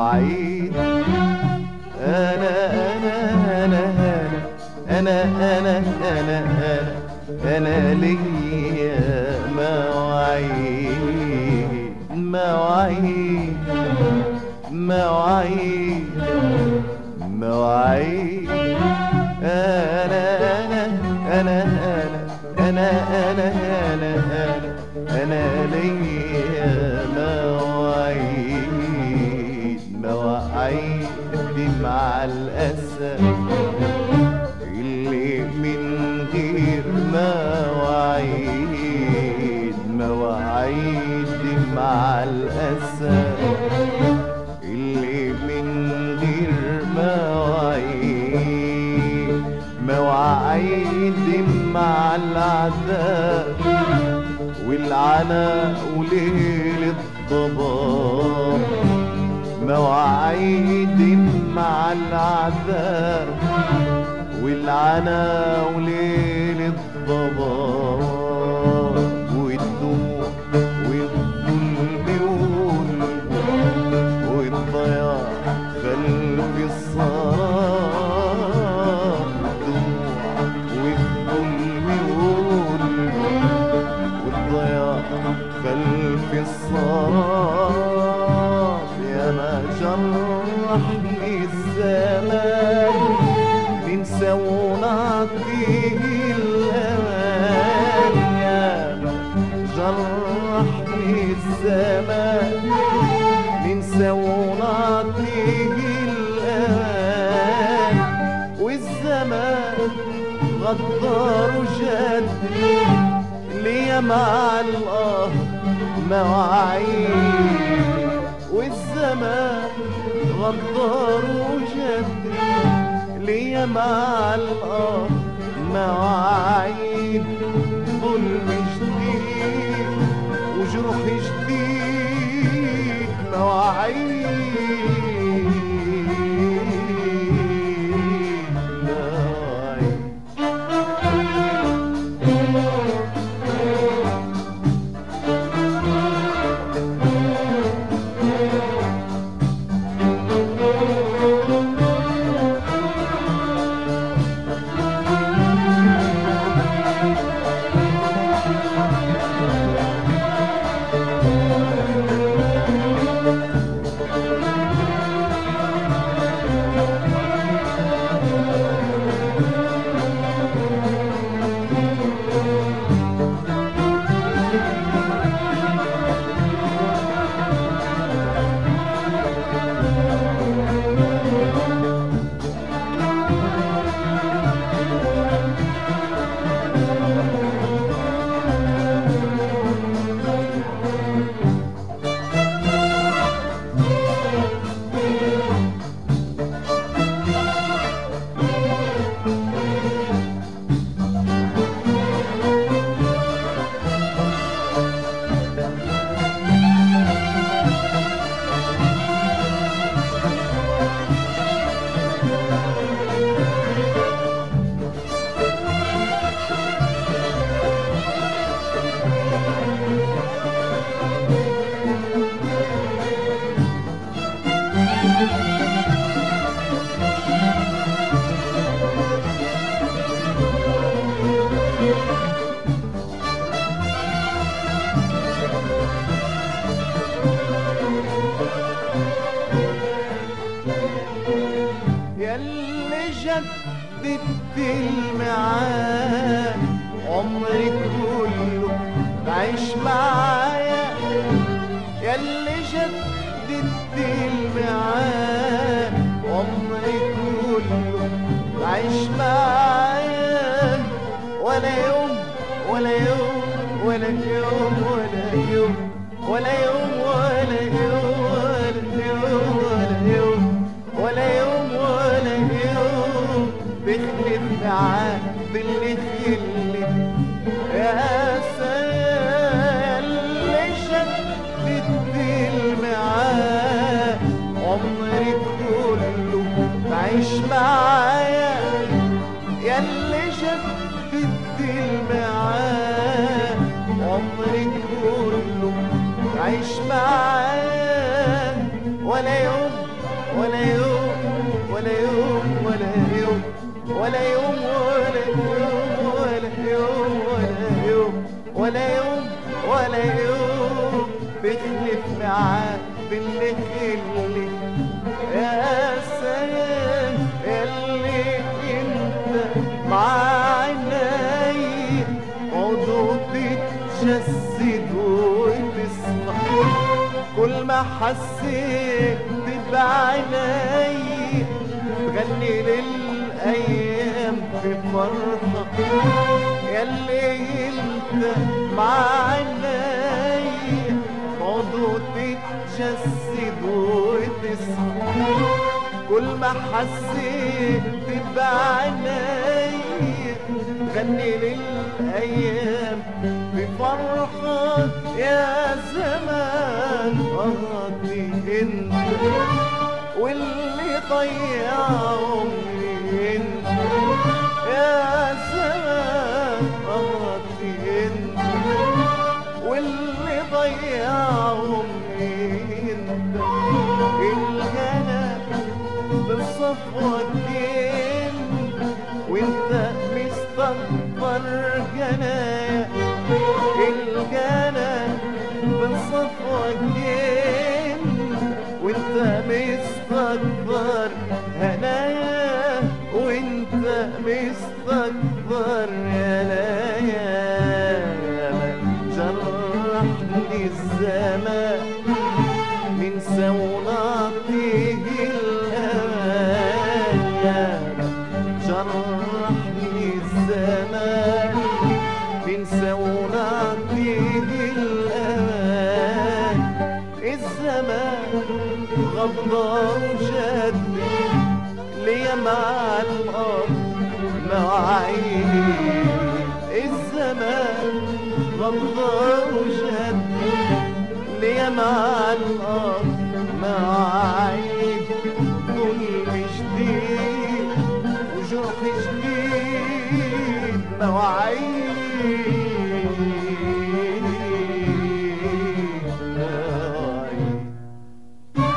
مواعيد انا انا انا انا انا انا انا انا ليا مواعيد مواعيد مواعيد مواعيد انا انا انا انا انا انا انا انا انا ليا مواعيد مواعيد مع الاسى اللي من غير مواعيد مواعيد مع الاسى اللي من غير مواعيد مواعيد مع العذاب والعنا وليل الضباب مواعيد مع العذاب والعنا وليل الضباب والدموع والظلم والبكاء والضياع خلف السراب الدموع والظلم والبكاء والضياع خلف السراب يا ما جرحني الزمان ننسى ونعطيه الأمان يا ما جرحني الزمان ننسى ونعطيه الأمان والزمان غدار وجد ليا مع الآه مواعيد والزمان غدار وجد ليا مع الآه مواعيد ظلم جديد وجروح جديد مواعيد مواعيد ياللي جددت الميعاد عمري كله بعيش معايا ياللي جددت الميعاد عمري كله بعيش معايا ولا يوم ولا يوم ولا يوم ولا يوم ولا يوم ولا يوم ولا يوم ولا يوم ولا يوم ولا يوم بخلف معاه باللي خلف يا سيال اللي شدت الميعاد عمري كله بعيش معايا ياللي شدت الميعاد عمري كله عيش معاه ولا يوم ولا يوم ولا يوم ولا يوم ولا يوم ولا يوم ولا يوم ولا يوم ولا يوم ولا يوم بخلف معاك باللي خلي يا سلام اللي انت معاي عضو تتجسد وتصلح كل ما حسيت بعيني تغني للايام في فرحه ياللي انت معاي عضو تتجسد وتصحى كل ما حسيت بعيني غني للايام بفرحة يا زمان قضي انت واللي ضيع عمري انت يا زمان قضي انت واللي ضيع عمري انت الهنا بصفوك انت وانت مستكبر جنايا الجنى بصفوك انت وانت مستكبر هنايا وانت مستكبر هنايا جرحني الزمان من سوناته الأمان جرحني الزمان من سوناته الأمان الزمان غدار جد ليا مع الأرض مواعيد الزمان غدار جد ليا مع الأرض مواعيد ظلم جديد وجرح جديد مواعيد مواعيد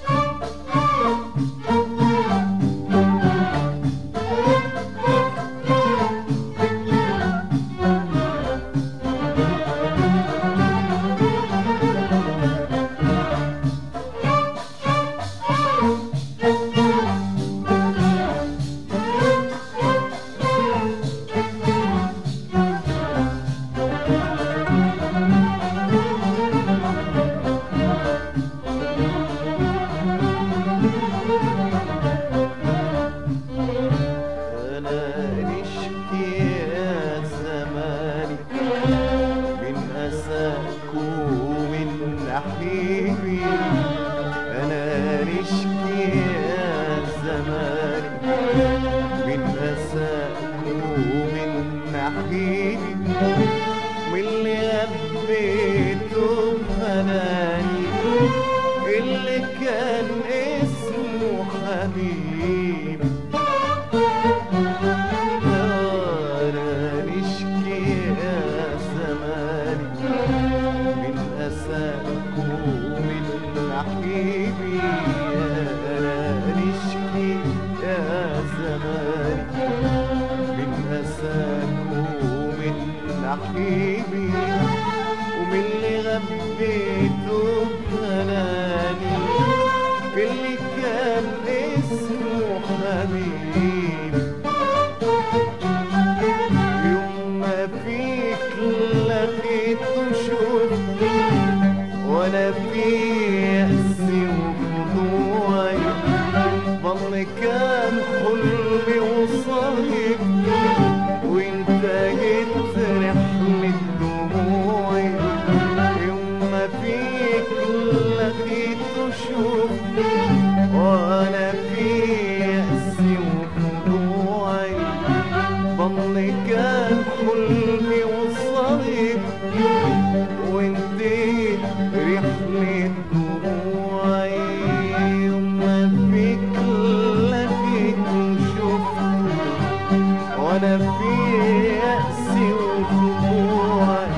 أنا نشكي يا زماني من أساك ومن نحيبي أنا نشكي يا زماني من أساك ومن نحيبي من اللي غبيته بهناني اللي كان اسمه حبيبي أنا نشكي يا زماني من أساك ومن نحيبي أنا نشكي يا زماني من أساك ومن نحيبي ومن اللي غبيته بهناني اللي كان اسمه حبيبي يوم ما فيك لقيت وشفت وانا في يأسي وخضوعي ظل كان حلمي وصايب وانت جيت رحلة دموعي يوم ما فيك لقيت وشفت وانا في يأسي وخضوعي ظل كان حلمي وصايب وانت رحلة دموعي يوم ما فيك لقيت وشفت وانا في يأسي وخضوعي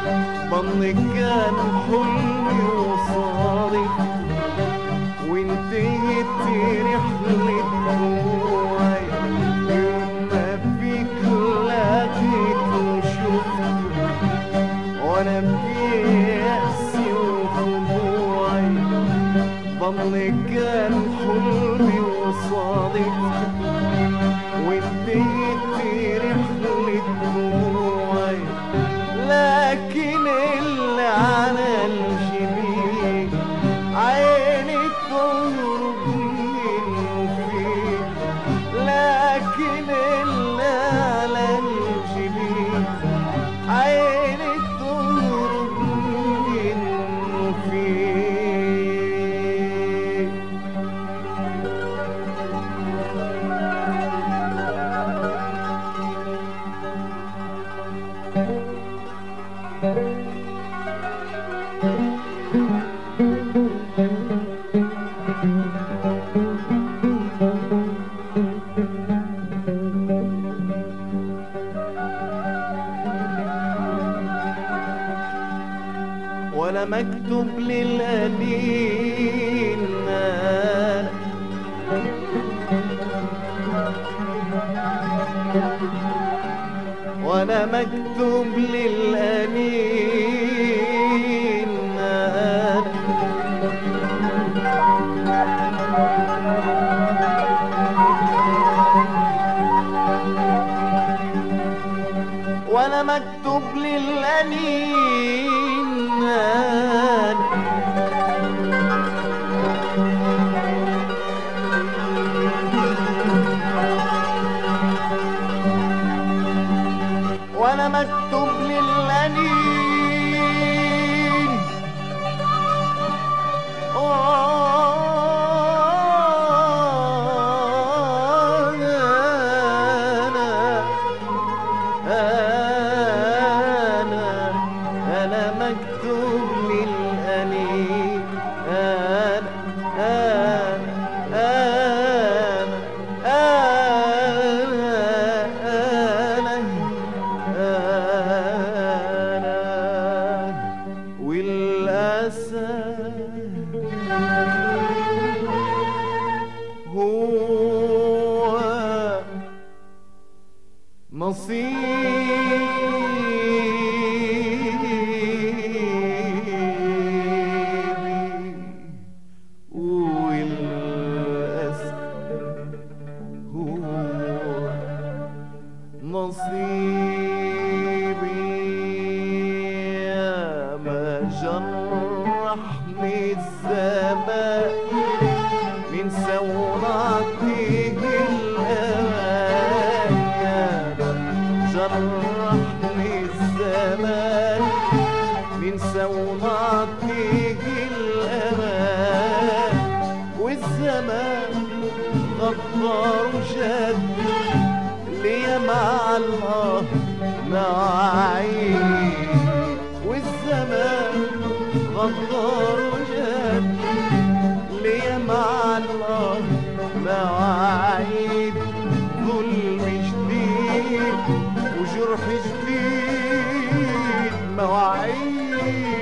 ظل كان حلمي وصادف وانت وانتهت رحلة دموعي يوم ما فيك لقيت وشفته وانا في يأسي وخضوعي ضل كان حلمي وصادفته وانتهت رحلة دموعي لكن اللي على الجبين عيني تهرب منه فيه لكن اللي على الجبين عيني تهرب منه فيه ولا مكتوب للأنين أنا ولا مكتوب للأنين أنا ولا مكتوب للأنين أنا ولا مكتوب للأنين أنا أنا أنا مكتوب للأنين أنا أنا أنا أنا أنا والأسى هو نصيبي والأسى هو نصيبي يا ما جرحني الزمان من سوراتي الأمان يا ما جرحني الزمان من سوراتي الأمان والزمان غدار وشد ليا مع الله معي والزمان غدار وجد ليا مع الله مواعيد ظلم جديد وجرح جديد مواعيد